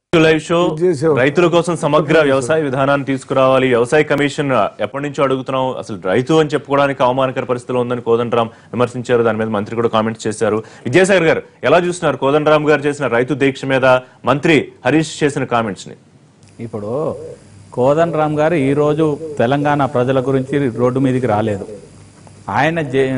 Live show చేసావు. రైతుల కోసం సమగ్ర వ్యవసాయ విధానాన్ని తీసుకురావాలి వ్యవసాయ కమిషన్ ఎప్పటి నుంచో అడుగుతున్నాం అసలు రైతు అని చెప్పుకోవడానికి అవమానకర పరిస్థితిలో ఉందని కోదండరాం విమర్శించారు దాని మీద మంత్రి కూడా కామెంట్స్ చేశారు విద్యాసాగర్ గారు ఎలా చూస్తున్నారు కోదండరాం గారు చేసిన రైతు దీక్ష మీద మంత్రి హరీష్ చేసిన కామెంట్స్ ని ఇప్పుడు కోదన్ రామ్ గారు ఈరోజు తెలంగాణ ప్రజల గురించి రోడ్డు మీదకి రాలేదు ఆయన జే-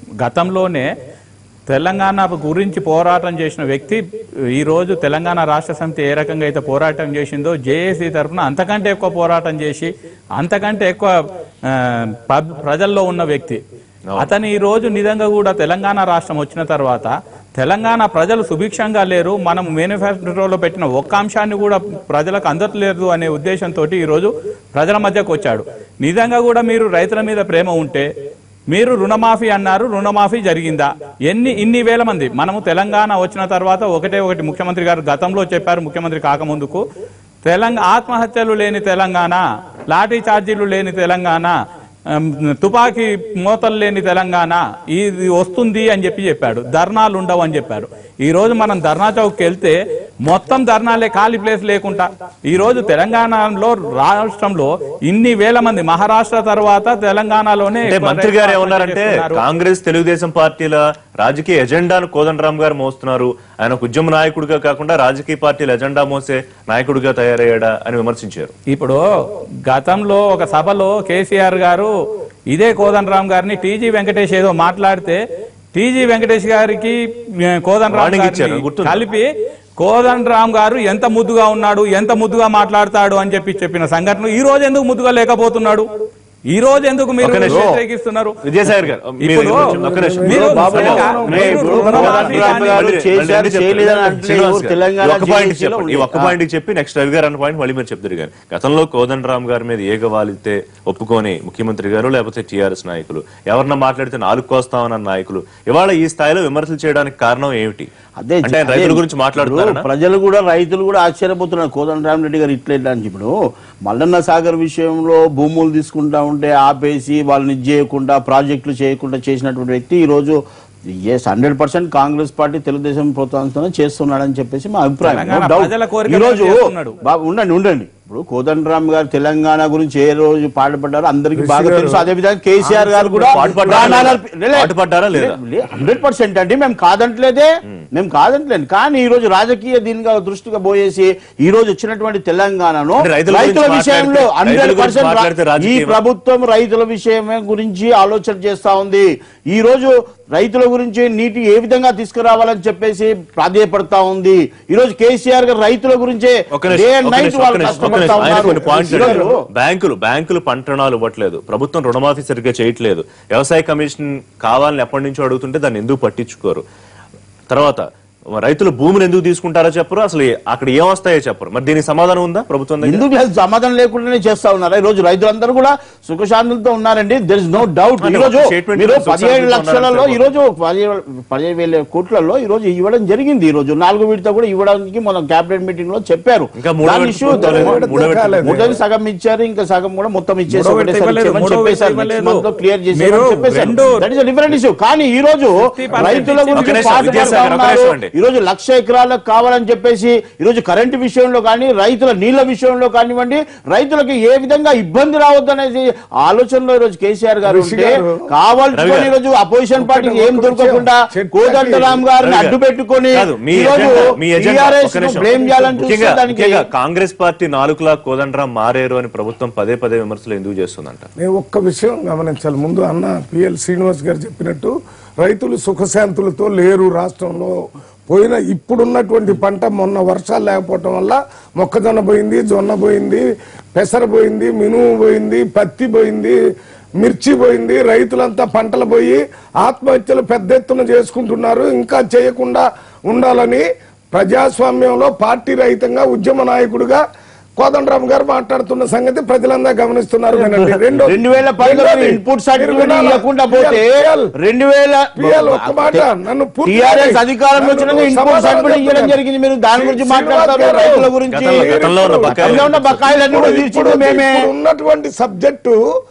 గతంలోనే తెలంగాణ గురించి పోరాటం చేసిన వ్యక్తి ఈరోజు తెలంగాణ రాష్ట్ర సమితి ఏ రకంగా అయితే పోరాటం చేసిందో జేఏసీ తరఫున అంతకంటే ఎక్కువ పోరాటం చేసి అంతకంటే ఎక్కువ ఆ, పబ్- ప్రజల్లో ఉన్న వ్యక్తి అతను ఈ రోజు నిజంగా కూడా తెలంగాణ రాష్ట్రం వచ్చిన తర్వాత తెలంగాణ ప్రజలు సుభిక్షంగా లేరు మనం మేనిఫెస్టోలో పెట్టిన ఒక్క అంశాన్ని కూడా ప్రజలకు అందట్లేదు అనే ఉద్దేశంతో ఈరోజు ప్రజల మధ్యకు వచ్చాడు నిజంగా కూడా మీరు రైతుల మీద ప్రేమ ఉంటే మీరు రుణమాఫీ అన్నారు రుణమాఫీ జరిగిందా ఎన్ని ఇన్ని వేల మంది మనము తెలంగాణ వచ్చిన తర్వాత ఒకటే ఒకటి ముఖ్యమంత్రి గారు గతంలో చెప్పారు ముఖ్యమంత్రి కాకముందుకు తెలంగాణ ఆత్మహత్యలు లేని తెలంగాణ లాఠీ ఛార్జీలు లేని తెలంగాణ ఉమ్, తుపాకీ మోతలు లేని తెలంగాణ ఇది వస్తుంది అని చెప్పి చెప్పాడు ధర్నాలు ఉండవు అని చెప్పారు ఈ రోజు మనం ధర్నా చౌక్కి వెళ్తే మొత్తం ధర్నాలే ఖాళీ ప్లేస్ లేకుండా ఈ రోజు తెలంగాణలో రాష్ట్రంలో ఇన్ని వేల మంది మహారాష్ట్ర తర్వాత తెలంగాణలోనే అంటే ఎక్కువ మంత్రి గారు రైతులు ఏమన్నారంటే చేస్తున్నారు. కాంగ్రెస్ తెలుగుదేశం పార్టీల రాజకీయ ఎజెండాను కోదండరాం గారు మోస్తున్నారు ఆయన ఒక ఉద్యమ నాయకుడిగా కాకుండా రాజకీయ పార్టీల ఎజెండా మోసే నాయకుడిగా తయారయ్యాడా అని విమర్శించారు ఇప్పుడు గతంలో ఒక సభలో కేసీఆర్ గారు ఇదే కోదండరామ్ గారిని టీజీ వెంకటేష్ ఏదో మాట్లాడితే టీజీ వెంకటేష్ గారికి ఏ, కోదండరామ్ Warning ఇచ్చారు, గారిని గుర్తుందా? కలిపి కోదండరామ్ గారు ఎంత ముద్దుగా ఉన్నాడు ఎంత ముద్దుగా మాట్లాడతాడు అని చెప్పి చెప్పిన సంఘటన ఈ రోజు ఎందుకు ముద్దుగా లేకపోతున్నాడు ఈ రోజు ఎందుకు మీరు ఒక నిమిషం. వ్యతిరేకిస్తున్నారు విజయసాగర్ గారు మీరు ఇప్పుడు ఒక్క నిమిషం. మీరు బాబు, నిజంగా బాబు, మీరు ఇప్పుడు రుణమాఫీ కోదండరామ్ కానీ- గారు మళ్ళీ- చేశారు, మళ్ళీ చెప్తారు. చేయలేదని అంటే శ్రీనివాస్ ఎవరు గారు, తెలంగాణ ఈ ఒక్క పాయింట్ జేఏసీలో చెప్పండి ఈ ఒక్క ఉంది. పాయింట్ చెప్పి నెక్స్ట్ రవి గారు అన్న పాయింట్ మళ్ళీ మీరు చెప్తారు కానీ గతంలో కోదండరామ్ గారి మీద ఏగ వాలితే ఒప్పుకొని ముఖ్యమంత్రి గారు లేకపోతే టీఆర్ఎస్ నాయకులు ఎవరన్నా మాట్లాడితే నాలుగు కోస్తామన్న నాయకులు ఇవాళ ఈ స్థాయిలో విమర్శలు చేయడానికి కారణం ఏమిటి అదే అంటే ఆయన అదే రైతుల గురించి మాట్లాడుతున్నారా ఇప్పుడు ప్రజలు కూడా రైతులు కూడా ఆశ్చర్యపోతున్నారు కోదండరామ్ రెడ్డి గారు ఇట్లా ఇట్లా అని ఇప్పుడు మల్లన్న సాగర్ విషయంలో భూములు తీసుకుంటా ఉంటే ఆపేసి వాళ్ళని ఇది చేయకుండా ప్రాజెక్టులు చేయకుండా చేసినటువంటి వ్యక్తి ఈ రోజు yes hundred percent Congress party Telugu Desam ప్రోత్సాహంతోనే చేస్తున్నాడని చెప్పేసి మా అభిప్రాయం తెలంగాణ No doubt. ప్రజల కోరిక ఈ రోజు చేస్తున్నాడు. బాబు ఉండండి ఉండండి ఇప్పుడు కోదండరామ్ గారు తెలంగాణ గురించి ఏ రోజు పాటుపడ్డారో అందరికీ బాగా తెలుసు అదే విధంగా కేసీఆర్ గారు కూడా పాటుపడ్డారా లేదా? ప్రాణాలు- లే- లే. పాటుపడ్డారా లేదా? హండ్రెడ్ పర్సెంట్ అండి మేము కాదంటలేదే మేము కాదంటలేదు కానీ ఈ రోజు రాజకీయ దీనిగా దృష్టిగా పోయేసి ఈ రోజు వచ్చినటువంటి తెలంగాణను అంటే రైతుల గురించి రైతుల విషయంలో మాట్లాడితే- హండ్రెడ్ రైతుల గురించి మాట్లాడితే పర్సెంట్ ఈ రాజకీయం- ప్రభుత్వం రైతుల విషయమే గురించి ఆలోచన చేస్తా ఉంది ఈ రోజు రైతుల గురించి నీటి ఏ విధంగా తీసుకురావాలని చెప్పేసి ప్రాధేయపడతా ఉంది ఈ రోజు కేసీఆర్ గారు రైతుల గురించే ఒక నిమిషం, డే ఒక అండ్ నైట్ నిమిషం, వాళ్ళు ఒక నిమిషం, ఒక కష్టపడతా నిమిషం. ఆయన ఉన్నారు కొన్ని పాయింట్స్ ఈ రోజు అడిగారు. బ్యాంకులు బ్యాంకులు పంట రుణాలు ఇవ్వట్లేదు ప్రభుత్వం రుణమాఫీ సరిగ్గా చేయట్లేదు వ్యవసాయ కమిషన్ కావాలని ఎప్పటి నుంచో అడుగుతుంటే దాన్ని ఎందుకు పట్టించుకోరు తర్వాత రైతులు భూమిని ఎందుకు తీసుకుంటారో చెప్పరు అసలు అక్కడ ఏం వస్తాయో చెప్పరు మరి దీనికి సమాధానం ఉందా ప్రభుత్వం దగ్గర ఎందుకు లేదు సమాధానం లేకుండానే చేస్తా ఉన్నారు ఈ రోజు రైతులందరూ కూడా సుఖశాంతులతో ఉన్నారండి దెర్ ఇస్ నో డౌట్ ఈ అంటే రోజు ఒక statement మీరు లో సుఖశాంతులతో పదిహేడు లక్షలలో ఉన్నారంటే ఈ రోజు పదిహేడు పదిహేడు వేల కోట్లలో ఈ రోజు ఇవ్వడం జరిగింది ఈ రోజు నాలుగు విడత కూడా ఇవ్వడానికి మన కేబినెట్ మీటింగ్ లో చెప్పారు ఇంకా మూడో దాని విడత issue పూర్తవలేదు. మూడో మూడో విడత విడత మూడోది సగం ఇచ్చారు ఇంకా సగం కూడా మొత్తం ఇచ్చేసి మూడో ఒకటేసారి విడత ఇవ్వలేదు, ఇచ్చేయమని మూడో విడత చెప్పేశారు ఇవ్వలేదు. నెక్స్ట్ మంత్ లో క్లియర్ మీరు చేసేయమని చెప్పేశారు రెండు- దట్ ఇస్ డిఫరెంట్ ఇష్యూ కానీ ఈ రోజు 50% రైతుల ఇచ్చింది. గురించి ఒక నిమిషం, పాటుపడతా విద్యాసాగర్, ఒక ఉన్నారు. నిమిషం అండి. ఈ రోజు లక్ష ఎకరాలకు కావాలని చెప్పేసి ఈ రోజు కరెంటు విషయంలో కానీ రైతుల నీళ్ల విషయంలో కానివ్వండి రైతులకు ఏ విధంగా ఇబ్బంది రావద్దు అనేది ఆలోచనలో ఈ రోజు కేసీఆర్ గారు రిషి ఉంటే గారు, రవి కావాల్సుకొని గారు. ఈ రోజు అపోజిషన్ పార్టీకి ఏం ఒక్క దొరకకుండా నిమిషం. కోదండరామ్ గారిని రవి గారు. అడ్డు పెట్టుకొని కాదు, మీ ఈ రోజు ఎజెండా- మీ ఎజెండా టీఆర్ఎస్ ఒక్క నిమిషం. బ్లేమ్ చేయాలని చూస్తే ముఖ్యంగా- దానికి ముఖ్యంగా కాంగ్రెస్ పార్టీ నాలుగులా కోదండరాం మారేరు అని ప్రభుత్వం పదే పదే విమర్శలు ఎందుకు చేస్తుందంట నేను ఒక్క విషయం గమనించాలి ముందు అన్న పిఎల్ శ్రీనివాస్ గారు చెప్పినట్టు రైతులు సుఖశాంతులతో లేరు రాష్ట్రంలో పోయిన ఇప్పుడున్నటువంటి పంట మొన్న వర్షాలు లేకపోవటం వల్ల మొక్కజొన్న పోయింది జొన్న పోయింది పెసర పోయింది మినుము పోయింది పత్తి పోయింది మిర్చి పోయింది రైతులంతా పంటలు పోయి ఆత్మహత్యలు పెద్ద ఎత్తున చేసుకుంటున్నారు ఇంకా చేయకుండా ఉండాలని ప్రజాస్వామ్యంలో పార్టీ రహితంగా ఉద్యమ నాయకుడిగా కోదండరామ్ గారు మాట్లాడుతున్న సంగతి ప్రజలందరూ గమనిస్తున్నారు వినండి. రెండో రెండు వేల పదిలో రెండోది, ఇన్పుట్ మీరు సర్టిఫికేట్ వినాలా? ఇవ్వకుండా పోతే పిఎల్, రెండు వేల పిఎల్ ఒక్క మాట నన్ను పూర్తి టీఆర్ఎస్ చేయండి. అధికారంలో వచ్చినాక నన్ను ఇన్పుట్ సమాధానం సర్టిఫికేట్ ఇవ్వడం చెప్తున్నాను. జరిగింది మీరు దాని గురించి శ్రీనివాస్ మాట్లాడతారు గారు, రైతుల గురించి గతంలో- గతంలో ఉన్న బకాయిలు- గతంలో ఉన్న బకాయిలన్నీ కూడా ఇప్పుడు- తీర్చింది ఇప్పుడు- మేమే ఇప్పుడు ఉన్నటువంటి సబ్జెక్టు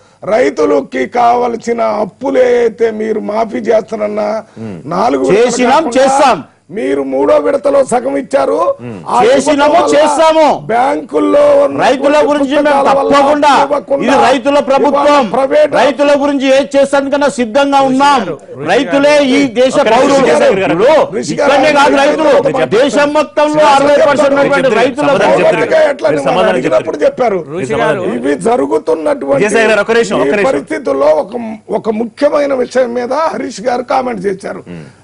రైతులకి కావలసిన అప్పులు ఏదైతే మీరు మాఫీ చేస్తారన్నా నాలుగు విడతలు చేసినాం, కాకుండా చేస్తాం. మీరు మూడో విడతలో సగం ఇచ్చారు ఆ చేసినాము, ఇవ్వటం వల్ల చేస్తాము. బ్యాంకుల్లో ఉన్న రైతుల గురించి మేము పుస్తకాల వల్ల తప్పకుండా ఇవ్వకుండా ఇది రైతుల ప్రభుత్వం ఇవాళ ప్రైవేట్ రైతుల గురించి ఏది చేస్తానికన్నా సిద్ధంగా ఉన్నాం రైతులే ఈ దేశ ఒక్క పౌరులు నిమిషం, ఋషి గారు. ఇప్పుడు ఋషి గారు, ఇక్కడనే కాదు రైతులు చెప్పండి. దేశం మొత్తంలో చెప్పండి. అరవై పర్సెంట్ చెప్పండి. ఉన్నటువంటి రైతులకు సమాధానం చెప్తారు. ఓవర్గా ఎట్లా మీరు నిన్న సమాధానం అడిగినప్పుడు చెప్పారు ఋషి గారు. ఇవి జరుగుతున్నటువంటి విజయసాయి గారు, ఒక్క నిమిషం, ఒక్క ఈ నిమిషం. పరిస్థితుల్లో ఒక ఒక ముఖ్యమైన విషయం మీద హరీష్ గారు కామెంట్ చేశారు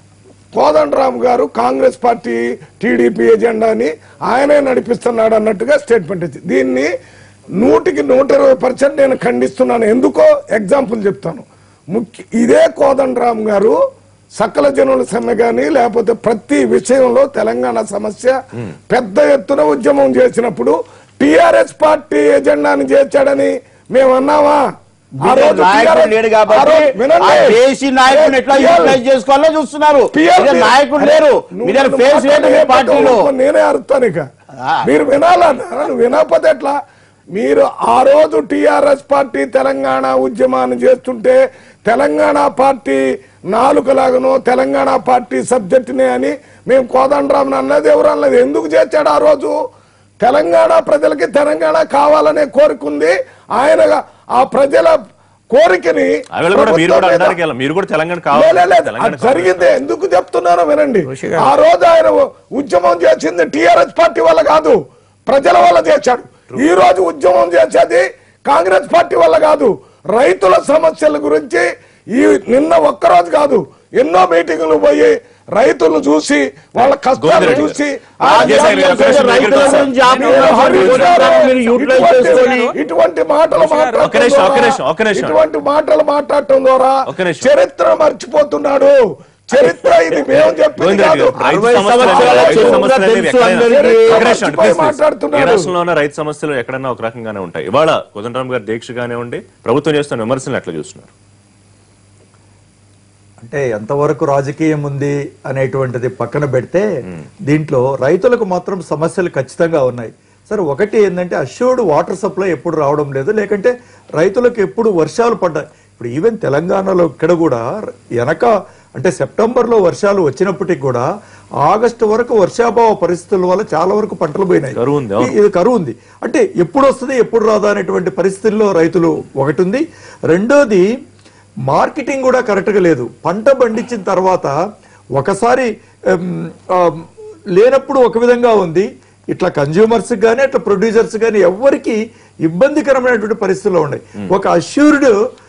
కోదండరామ్ గారు కాంగ్రెస్ పార్టీ టీడీపీ ఎజెండాని ఆయనే నడిపిస్తున్నాడు అన్నట్టుగా స్టేట్మెంట్ ఇచ్చింది దీన్ని నూటికి నూట ఇరవై పర్సెంట్ నేను ఖండిస్తున్నాను ఎందుకో ఎగ్జాంపుల్ చెప్తాను ముఖ్య ఇదే కోదండరామ్ గారు సకల జనుల సమ్మె కానీ లేకపోతే ప్రతి విషయంలో తెలంగాణ సమస్య పెద్ద ఎత్తున ఉద్యమం చేసినప్పుడు టిఆర్ఎస్ పార్టీ ఎజెండాని చేర్చాడని మేము అన్నావా ఆ రోజు నాయకుడు TRS లేడు ఆ కాబట్టి రోజు వినండి. ఆ దేశీ నాయకుడిని ఎట్లా PL యూటిలైజ్ చేసుకోవాలో చూస్తున్నారు PL ఇదే నాయకుడు లేరు నువ్వు మీ దగ్గర నన్ను ఫేస్ లేదు మీ మాట్లాడే పార్టీలో పక్కన నేనే అరుతాను ఇక ఆ. మీరు వినాలన్నారా నువ్వు వినకపోతే ఎట్లా మీరు ఆ రోజు టిఆర్ఎస్ పార్టీ తెలంగాణ ఉద్యమాన్ని చేస్తుంటే తెలంగాణ పార్టీ నాలుకలాగనో తెలంగాణ పార్టీ సబ్జెక్టునే అని మేము కోదండరామన్ అన్నది ఎవరు అన్నది ఎందుకు చేర్చాడు ఆ రోజు తెలంగాణ ప్రజలకి తెలంగాణ కావాలనే కోరిక ఉంది ఆయన ఆ ప్రజల కోరికని ఆవేళ కూడా మీరు కూడా ప్రభుత్వం మీద- అనడానికి వెళ్ళం. మీరు కూడా తెలంగాణ లే, కావాలి లే, లే, తెలంగాణ అది జరిగింది ఎందుకు చెప్తున్నానో వినండి ఆ రోజు ఆయన ఉద్యమం చేసింది టిఆర్ఎస్ పార్టీ వల్ల కాదు ప్రజల వల్ల చేశాడు ఈ రోజు ఉద్యమం చేసేది కాంగ్రెస్ పార్టీ వల్ల కాదు రైతుల సమస్యల గురించి ఈ నిన్న ఒక్కరోజు కాదు ఎన్నో మీటింగులు పోయి రైతులను చూసి వాళ్ళ కష్టాలు గోవిందరెడ్డి చూసి గారు. ఆ విజయసాయి గారు, ఒక్క నిమిషం రైతుల దగ్గరికి గురించి వస్తాను. ఆపేయడం, హరీష్ గారు, మీరు యూటిలైజ్ ఇటువంటి- చేసుకొని ఇటువంటి మాటలు ఒక్క నిమిషం, ఒక్క నిమిషం, ఒక్క నిమిషం. ఇటువంటి మాటలు మాట్లాడటం ద్వారా ఒక్క నిమిషం. చరిత్ర మర్చిపోతున్నాడు చరిత్ర ఇది మేము చెప్పింది గోవిందరెడ్డి కాదు గారు, రైతు అరవై సమస్యలు సంవత్సరాల రైతు చరిత్ర సమస్యలు అనేవి తెలుసు ఎక్కడైనా- అందరికీ. ఒక్క నిమిషం అండి, మర్చిపోయి please, please. మాట్లాడుతున్నాడు. ఏ రాష్ట్రంలోనే రైతు సమస్యలు ఎక్కడైనా ఒక రకంగానే ఉంటాయి ఇవాళ కోదండరామ్ గారి దీక్షగానే ఉండి ప్రభుత్వం చేస్తున్న విమర్శలు ఎట్లా చూస్తున్నారు అంటే ఎంతవరకు రాజకీయం ఉంది అనేటువంటిది పక్కన పెడితే దీంట్లో రైతులకు మాత్రం సమస్యలు ఖచ్చితంగా ఉన్నాయి సరే ఒకటి ఏంటంటే అష్యూర్డ్ వాటర్ సప్లై ఎప్పుడు రావడం లేదు లేకంటే రైతులకు ఎప్పుడు వర్షాలు పడ్డాయి ఇప్పుడు ఈవెన్ తెలంగాణలో ఇక్కడ కూడా వెనక అంటే సెప్టెంబర్లో వర్షాలు వచ్చినప్పటికి కూడా ఆగస్టు వరకు వర్షాభావ పరిస్థితుల వల్ల చాలా వరకు పంటలు పోయినాయి కరువు ఉంది, అవును. ఇది కరువు ఉంది అంటే ఎప్పుడు వస్తుంది ఎప్పుడు రాదా అనేటువంటి పరిస్థితుల్లో రైతులు ఒకటి ఉంది రెండోది మార్కెటింగ్ కూడా కరెక్ట్గా లేదు పంట పండించిన తర్వాత ఒకసారి ఎం, ఆ, లేనప్పుడు ఒక విధంగా ఉంది ఇట్లా కన్జ్యూమర్స్ కానీ అట్లా ప్రొడ్యూసర్స్ కానీ ఎవ్వరికి ఇబ్బందికరమైనటువంటి పరిస్థితుల్లో ఉన్నాయి ఒక అష్యూర్డ్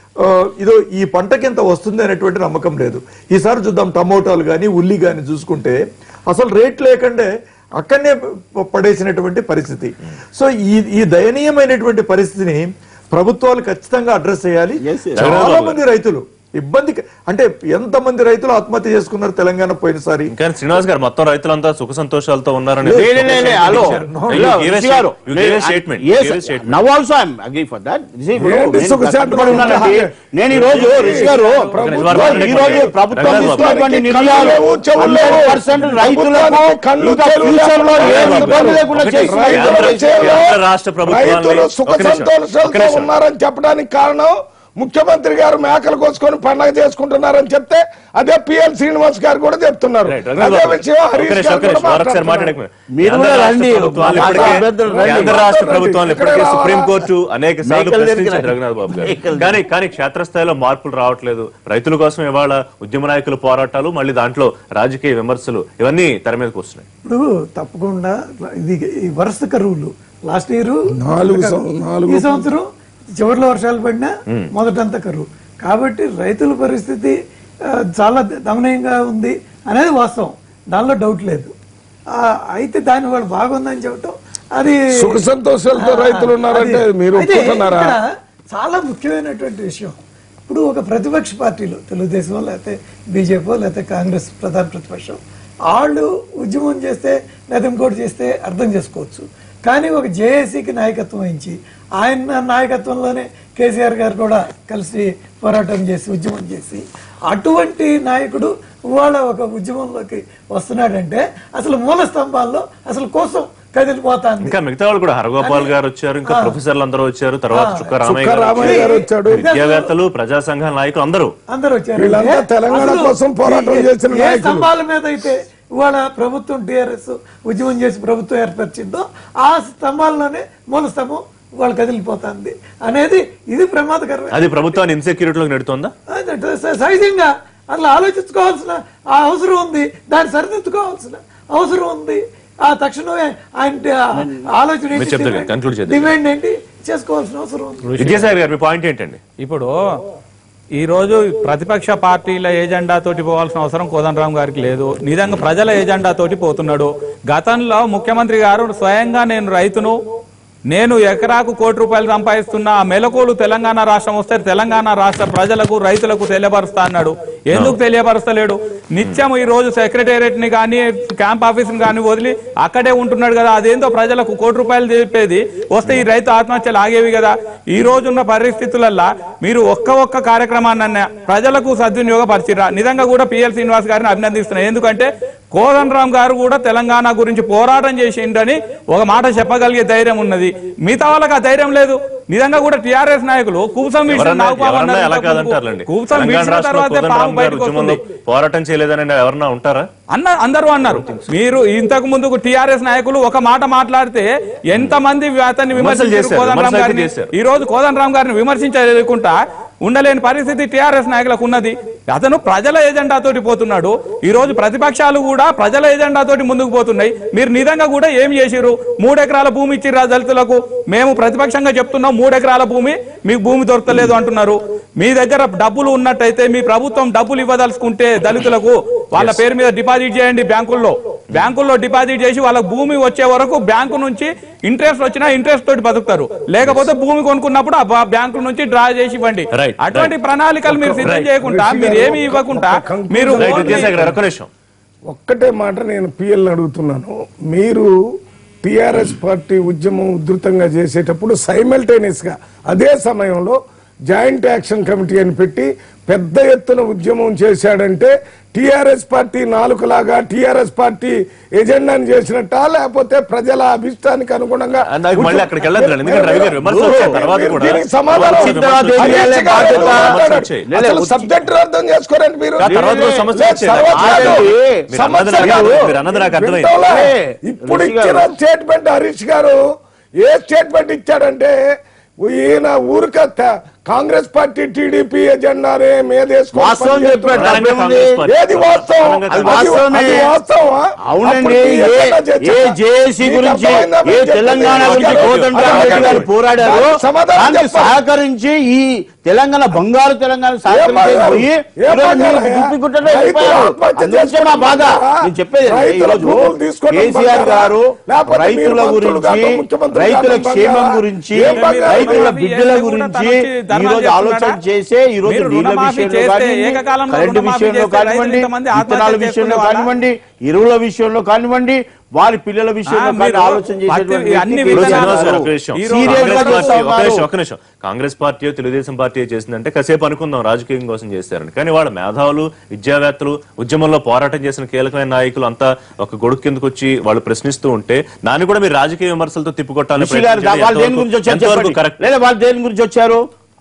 ఇదో ఈ పంటకి ఇంత వస్తుంది అనేటువంటి నమ్మకం లేదు ఈసారి చూద్దాం టమోటాలు కానీ ఉల్లి కానీ చూసుకుంటే అసలు రేట్ లేకుండే అక్కడనే ప- పడేసినటువంటి పరిస్థితి సో ఈ ఈ దయనీయమైనటువంటి పరిస్థితిని ప్రభుత్వాలు ఖచ్చితంగా అడ్రస్ చేయాలి Yes, yes. చాలా మంది రైతులు ఇబ్బంది అంటే ఎంత మంది రైతులు ఆత్మహత్య చేసుకున్నారు తెలంగాణ పోయినసారి ఇంకా శ్రీనివాస్ గారు మొత్తం రైతులంతా సుఖ సంతోషాలతో ఉన్నారని లే, లే, లే, లే, hello. You gave a Rishi గారు, statement. You gave a statement. You Yes, gave a statement. now also I'm agree for that. You see, ఇప్పుడు ఏంటి నేను సుఖశాంతి కష్టపడి ఉన్నానండి. నేను ఈ రోజు రిషి గారు ప్రభుత్వం- ఈ రోజు ప్రభుత్వం రంగారావు తీసుకున్నటువంటి కళ్ళు నిర్ణయాలు లేవు, చెవులు లేవు. 100% రైతులకు ప్రభుత్వానికి కళ్ళు ఇంకా చెవులు ఫ్యూచర్ లో లేవు. ఏమి ఇబ్బంది లేకుండా ఒకటి, చేస్తున్నారు. కేంద్ర- రైతుల విషయంలో కేంద్ర రాష్ట్ర ప్రభుత్వాన్ని- రైతులు సుఖ ఒక్క నిమిషం, ఒక్క సంతోషాలతో నిమిషం. ఉన్నారని చెప్పడానికి కారణం ముఖ్యమంత్రి గారు మేకలు కోసుకొని పండగ చేసుకుంటున్నారని చెప్తే అదే పిఎల్ శ్రీనివాస్ గారు కూడా చెప్తున్నారు Right, రఘునాథ్ అదే బాబు. విషయం ఒక్క హరీష్ నిమిషం, గారు ఒక్క కూడా నిమిషం. మరొకసారి మాట్లాడుతున్నారు. మాట్లాడక మీరు కూడా కేంద్ర రండి. రాష్ట్ర ప్రభుత్వాలు మా ఇప్పటికే- అభ్యర్థులు రండి. కేంద్ర రాష్ట్ర రండి. ప్రభుత్వాలు ఇక్కడ ఇప్పటికే రావాలా? సుప్రీం కోర్టు అనేక సార్లు మేకల దగ్గరికి ప్రశ్నించారు రండి. రఘునాథ్ బాబు గారు మేకల కానీ కానీ క్షేత్రస్థాయిలో మార్పులు రావట్లేదు రైతుల కోసం ఇవాళ ఉద్యమ నాయకుల పోరాటాలు మళ్ళీ దాంట్లో రాజకీయ విమర్శలు ఇవన్నీ తెర మీదకి వస్తున్నాయి ఇప్పుడు తప్పకుండా ఇది ఈ వరుస కరువులు లాస్ట్ ఇయర్ నాలుగు సం- నాలుగు ఈ సంవత్సరం చివరిలో వర్షాలు పడినా మొదటంతా కరువు కాబట్టి రైతుల పరిస్థితి ఆ, చాలా దమనీయంగా ఉంది అనేది వాస్తవం దానిలో డౌట్ లేదు ఆ, అయితే దాని వాళ్ళు బాగుందని చెప్పటం అది సుఖ సంతోషాలతో రైతులు ఉన్నారంటే అది- మీరు అయితే ఒప్పుకున్నారా ఇక్కడ చాలా ముఖ్యమైనటువంటి విషయం ఇప్పుడు ఒక ప్రతిపక్ష పార్టీలు తెలుగుదేశం లేకపోతే బీజేపీ లేకపోతే కాంగ్రెస్ ప్రధాన ప్రతిపక్షం వాళ్ళు ఉద్యమం చేస్తే లేదా ఇంకోటి చేస్తే అర్థం చేసుకోవచ్చు కానీ ఒక జేఏసీకి నాయకత్వం వహించి ఆయన నాయకత్వంలోనే కేసీఆర్ గారు కూడా కలిసి పోరాటం చేసి ఉద్యమం చేసి అటువంటి నాయకుడు ఇవాళ ఒక ఉద్యమంలోకి వస్తున్నాడంటే అసలు మూల స్తంభాల్లో అసలు కోసం కదిలిపోతాంది ఇంకా మిగతా వాళ్ళు కూడా హరగోపాల్ గారు వచ్చారు ఇంకా ప్రొఫెసర్లు అందరూ వచ్చారు తర్వాత చుక్క రామయ్య చుక్క గారు రామయ్య గారు వచ్చాడు. విద్యావేత్తలు ప్రజా సంఘాల నాయకులు అందరూ అందరూ వచ్చారు వీళ్ళంతా అంటే తెలంగాణ అసలు కోసం పోరాటం ఏ- చేసిన ఏ నాయకులు. స్తంభాల మీద అయితే ఇవాళ ప్రభుత్వం టీఆర్ఎస్ ఉద్యమం చేసి ప్రభుత్వం ఏర్పరిచిందో ఆ స్తంభాల్లోనే మూల స్తంభం వాళ్ళు కదిలిపోతుంది అనేది ఇది ప్రమాదకరం అది ప్రభుత్వాన్ని ఇన్సెక్యూరిటీలోకి నెడుతోందా అదంటే స- సహజంగా అట్లా ఆలోచించుకోవాల్సిన ఆ అవసరం ఉంది దాన్ని సరిదిద్దుకోవాల్సిన అవసరం ఉంది ఆ తక్షణమే ఆయన ఆలోచన మీరు ఏంటి? చెప్తారు కదా, conclude చేద్దాం. డిమాండ్ ఏంటి చేసుకోవాల్సిన అవసరం ఉంది విద్యాసాగర్ గారు మీ పాయింట్ ఏంటండి ఇప్పుడు ఈ రోజు ప్రతిపక్ష పార్టీల ఏజెండా తోటి పోవాల్సిన అవసరం కోదండరామ్ గారికి లేదు నిజంగా ప్రజల ఏజెండా తోటి పోతున్నాడు గతంలో ముఖ్యమంత్రి గారు స్వయంగా నేను రైతును నేను ఎకరాకు కోటి రూపాయలు సంపాదిస్తున్న ఆ మెలకువలు తెలంగాణ రాష్ట్రం వస్తే తెలంగాణ రాష్ట్ర ప్రజలకు రైతులకు తెలియపరుస్తా అన్నాడు ఎందుకు తెలియపరుస్తలేడు నిత్యం ఈ రోజు సెక్రటేరియట్ ని కానీ క్యాంప్ ఆఫీస్ ని కానీ వదిలి అక్కడే ఉంటున్నాడు కదా అదేందో ప్రజలకు కోటి రూపాయలు చెప్పేది వస్తే ఈ రైతు ఆత్మహత్యలు ఆగేవి కదా ఈ రోజున్న పరిస్థితులల్లా మీరు ఒక్క ఒక్క కార్యక్రమాన్ని అన్న ప్రజలకు సద్వినియోగపరిచిరా నిజంగా కూడా పిఎల్ శ్రీనివాస్ గారిని అభినందిస్తున్నా ఎందుకంటే కోదండరామ్ గారు కూడా తెలంగాణ గురించి పోరాటం చేసిండని ఒక మాట చెప్పగలిగే ధైర్యం ఉన్నది మిగతా వాళ్ళకి ఆ ధైర్యం లేదు నిజంగా కూడా టిఆర్ఎస్ నాయకులు కూసం విషయం ఎవరన్నా నాగు పాము ఎవరన్నా అన్నారు ఎలా ఇంతకు ముందు. కాదంటారులేండి కూసం తెలంగాణ విడిచిన రాష్ట్రంలో తర్వాతే పాము కోదండరామ్ గారు బయటకు ఉద్యమంలో వస్తుంది పోరాటం చేయలేదని ఎవరన్నా ఉంటారా అన్న అందరూ అన్నారు మీరు ఇంతకు ముందు టిఆర్ఎస్ నాయకులు ఒక మాట మాట్లాడితే ఎంత మంది అతన్ని విమర్శలు విమర్శించారు చేశారు, కోదండరామ్ విమర్శలు గారిని చేశారు. ఈ రోజు కోదండరామ్ గారిని విమర్శించలేకుండా ఉండలేని పరిస్థితి టిఆర్ఎస్ నాయకులకు ఉన్నది అతను ప్రజల ఎజెండా తోటి పోతున్నాడు ఈ రోజు ప్రతిపక్షాలు కూడా ప్రజల ఎజెండా తోటి ముందుకు పోతున్నాయి మీరు నిజంగా కూడా ఏం చేసిరు మూడు ఎకరాల భూమి ఇచ్చిర్రా దళితులకు మేము ప్రతిపక్షంగా చెప్తున్నాం మూడు ఎకరాల భూమి మీకు భూమి దొరకలేదు అంటున్నారు మీ దగ్గర డబ్బులు ఉన్నట్టయితే మీ ప్రభుత్వం డబ్బులు ఇవ్వదలుచుకుంటే దళితులకు వాళ్ళ పేరు మీద డిపాజిట్ చేయండి బ్యాంకుల్లో బ్యాంకుల్లో డిపాజిట్ చేసి వాళ్ళ భూమి వచ్చే వరకు బ్యాంకు నుంచి ఇంట్రెస్ట్ వచ్చినా ఇంట్రెస్ట్ తోటి బతుకుతారు లేకపోతే భూమి కొనుక్కున్నప్పుడు ఆ బా- బ్యాంకు నుంచి డ్రా చేసి ఇవ్వండి Right, అటువంటి right. ప్రణాళికలు మీరు సిద్ధం Right. చేయకుండా మీరు ఏమి ఇవ్వకుండా మీరు రైట్ ఓన్లీ- విద్యాసాగర్ గారు ఒక్క నిమిషం ఒక్కటే మాట నేను పిఎల్ని అడుగుతున్నాను మీరు టిఆర్ఎస్ పార్టీ ఉద్యమం ఉధృతంగా చేసేటప్పుడు సైమల్టేనియస్ గా అదే సమయంలో జాయింట్ యాక్షన్ కమిటీ అని పెట్టి పెద్ద ఎత్తున ఉద్యమం చేశాడంటే టిఆర్ఎస్ పార్టీ నాలుగులాగా టిఆర్ఎస్ పార్టీ ఎజెండాని చేసినట్టా లేకపోతే ప్రజల అభిష్టానికి అనుగుణంగా అందాక మళ్ళీ అక్కడికి వెళ్ళొద్దు ఎందుకంటే రవి గారు విమర్శలు వచ్చాయి తర్వాత కూడా దీనికి సమాధానం విమర్శలు వచ్చిన తర్వాత ఏం వచ్చాయి. చేయాలి? హరీష్ గారు బాధ్యత. విమర్శలు వచ్చాయి. అసలు సబ్జెక్ట్ అర్థం చేసుకోరండి మీరు ఆ తర్వాత కూడా సమస్య లేదు, వచ్చేది. సమస్య కాదు. ఆగండి. మీరు సమస్య అన్నది నాకు- కాదు. మీరు అన్నది నాకు అర్థమైంది. వింటోలే. ఏ, ఇప్పుడు హరీష్ ఇచ్చిన గారు. స్టేట్మెంట్ హరీష్ గారు ఏ స్టేట్మెంట్ ఇచ్చాడంటే ఈయన ఊరిక త- కాంగ్రెస్ పార్టీ టీడీపీ ఎజెండానే మీదేసుకొని వాస్తవం పని చెప్పాడు. చేస్తున్నారు. తెలంగాణ కాంగ్రెస్ పార్టీ. ఏది వాస్తవం తెలంగాణ అది కాంగ్రెస్ వాస్తవమే. అది వాస్తవమా? అవునండి అప్పుడు ఈ ఏ ఎజెండా చేర్చా. ఏ జేఏసీ మీకు గురించి అర్థమైందా? ఏ మీరు చెప్పింది? తెలంగాణ గురించి అడగండి. కోదండరామ్ రెడ్డి గారు అడగండి. పోరాడారు దానికి సమాధానం దానికి చెప్పండి. సహకరించి ఈ తెలంగాణ బంగారు తెలంగాణ సహకరించి బంగారు? పోయి ఏ ఈరోజు బంగారు? మీరు గుప్పిగుట్టలో రైతులు వెళ్ళిపోయారు. ఆత్మహత్య అందుకే మా బాధ చేసుకుంటున్నారా? నేను చెప్పేది ఏంటంటే రైతుల ఈరోజు భూములు తీసుకోవడం కేసీఆర్ బంగారా? గారు లేకపోతే మీరు రైతుల మంత్రులు గురించి కాదు, ముఖ్యమంత్రి రైతుల కాదు క్షేమం బంగారా? గురించి ఏం బంగారా? రైతుల రుణమాఫీ బిడ్డల చేస్తే కూడా గురించి తనొచ్చి ఈ ధర్నాలు రోజు ఆలోచన చేస్తున్నాడా? చేసే ఈ రోజు మీరు నీళ్ళ రుణమాఫీ విషయంలో చేస్తే కానివ్వండి ఏకకాలంలో కరెంటు రుణమాఫీ విషయంలో చేస్తే కానివ్వండి రైతులు ఇంతమంది విత్తనాల ఆత్మహత్య విషయంలో చేసుకునే కానివ్వండి ఎరువుల విషయంలో కానివ్వండి వారి పిల్లల విషయంలో ఆ, కానీ మీరు ఆలోచన చేసేటువంటి ప్రతి- అన్ని వ్యక్తి ఇప్పుడు విధానాలు- శ్రీనివాస్ గారు ఒక గారు. విషయం. ఈ రోజు Serious గా కాంగ్రెస్ చూస్తా పార్టీ- ఒక ఉన్నారు. నిమిషం, ఒక నిమిషం. కాంగ్రెస్ పార్టీ తెలుగుదేశం పార్టీ చేసిందంటే కాసేపు అనుకుందాం రాజకీయం కోసం చేస్తారని కానీ వాళ్ళ మేధావులు విద్యావేత్తలు ఉద్యమంలో పోరాటం చేసిన కీలకమైన నాయకులు అంతా ఒక గొడుగు కిందకు వచ్చి వాళ్ళు ప్రశ్నిస్తూ ఉంటే దాన్ని కూడా మీరు రాజకీయ విమర్శలతో తిప్పుకొట్టాలని రిషి గారు ప్రయత్నం వాళ్ళు చేయడం దేని గురించి వచ్చారు ఎంతవరకు చెప్పండి. కరెక్ట్ లేదా వాళ్ళు దేని గురించి వచ్చారు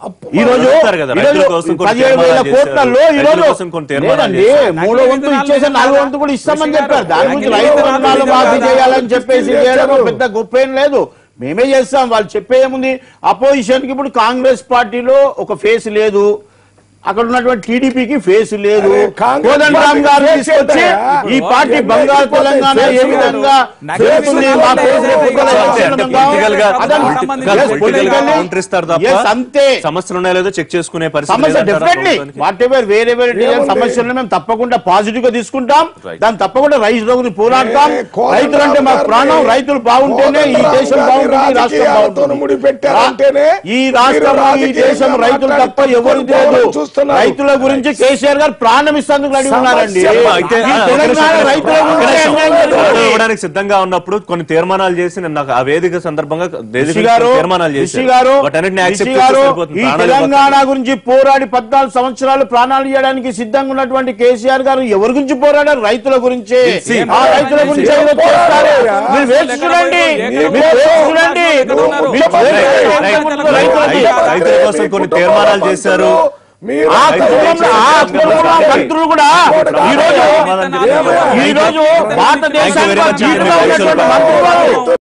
ఈ రోజు చెప్తారు కదా, ఈ రైతుల రోజు కోసం కొన్ని పదిహేడు వేల తీర్మానాలు కోట్లలో చేశారు. ఈ రైతుల రోజు కోసం కొన్ని తీర్మానాలు లేదండి చేశారు. మూడో వంతు ఇచ్చేసి నాలుగో వంతు కూడా ఇస్తామని చెప్పారు దాని గురించి రైతు రుణాలు మాఫీ చేయాలని చెప్పేసి చేయడం పెద్ద గొప్ప ఏం లేదు మేమే చేస్తాం వాళ్ళు చెప్పేముంది అపోజిషన్ కి ఇప్పుడు కాంగ్రెస్ పార్టీలో ఒక ఫేస్ లేదు అక్కడ ఉన్నటువంటి టీడీపీకి ఫేస్ లేదు అరే, కాంగ్రెస్ కోదండరామ్ పార్టీకి గారు ఫేస్ తీసుకొచ్చి ఏంటయ్యా? ఈ పార్టీ ఇప్పుడు బంగారు ఎన్ని తెలంగాణ ఏ ఫేస్ విధంగా నకిలీ చేస్తుంది మా తెలంగాణ ఫేస్ ఏ ఒక్కొక్కరు విధంగా అంతే, అంటే చేస్తున్నాం. పొలిటికల్ గా అతను- పొలిటికల్ Yes, పొలిటికల్ గా politically- కౌంటర్ ఇస్తారు Yes, తప్ప అంతే సమస్యలు ఉన్నాయో లేదో చెక్ చేసుకునే పరిస్థితి సమస్య లేదంటారా డెఫినెట్లీ ప్రభుత్వానికి? వాట్ ఎవర్ వేరే వేరే ఏముంది? సమస్యలను మేము తప్పకుండా పాజిటివ్ గా తీసుకుంటాం Right. దాన్ని తప్పకుండా రైతుల గురించి పోరాడతాం ఏ, కోదండరాం రైతులు అంటే మాకు గారిని- ప్రాణం రైతులు బాగుంటేనే ఈ కోదండరాం దేశం గారిని బాగుంటుంది ఈ రాష్ట్రం రాజకీయాలతో బాగుంటుంది ముడిపెట్టారంటేనే ఈ రాష్ట్రం మీరు ఈ దేశం రాజకీయంగా రైతులు తప్ప మాట్లాడి ఎవరు తప్పుకొని లేదు చూస్తున్నారు. రైతుల గురించి కేసీఆర్ గారు ప్రాణం ఇస్తేందుకు రెడీ ఉన్నారండి సమస్య అయితే ఈ ఆ, ఒక తెలంగాణ నిమిషం, రైతుల ఒక గురించి నిమిషం. అన్యాయం మాట జరుగుతుంది. ఇవ్వడానికి సిద్ధంగా ఉన్నప్పుడు కొన్ని తీర్మానాలు చేసి నేను నాకు ఆ వేదిక సందర్భంగా వేదిక రిషి గారు తీర్మానాలు రిషి చేసి గారు వాటన్నిటిని రిషి యాక్సెప్ట్ గారు చేస్తే సరిపోతుంది. ఈ ప్రాణాలు తెలంగాణ ఇవ్వకపోతే. గురించి పోరాడి పద్నాలుగు సంవత్సరాలు ప్రాణాలు ఇవ్వడానికి సిద్ధంగా ఉన్నటువంటి కేసీఆర్ గారు ఎవరి గురించి పోరాడారు రైతుల గురించి See, ఆ రైతుల గురించి ఏం ఏదో చేస్తారు. పోరాడారు? మీరు వేచి చూడండి ఎక్కడ మీరు వేచి పోరాడారు? చూడండి ఎక్కడ ఉన్నారు? మీరు రైట్, చూడండి. రైట్. రైతులకి రైతు- రైతుల కోసం కొన్ని తీర్మానాలు చేశారు మీరు ఆ కుటుంబంలో ఆ కుటుంబంలో మంత్రులు కూడా ఈ రోజు ఈ రోజు భారతదేశానికి Thank you very much. ధీటుగా ఉన్నటువంటి మంత్రులు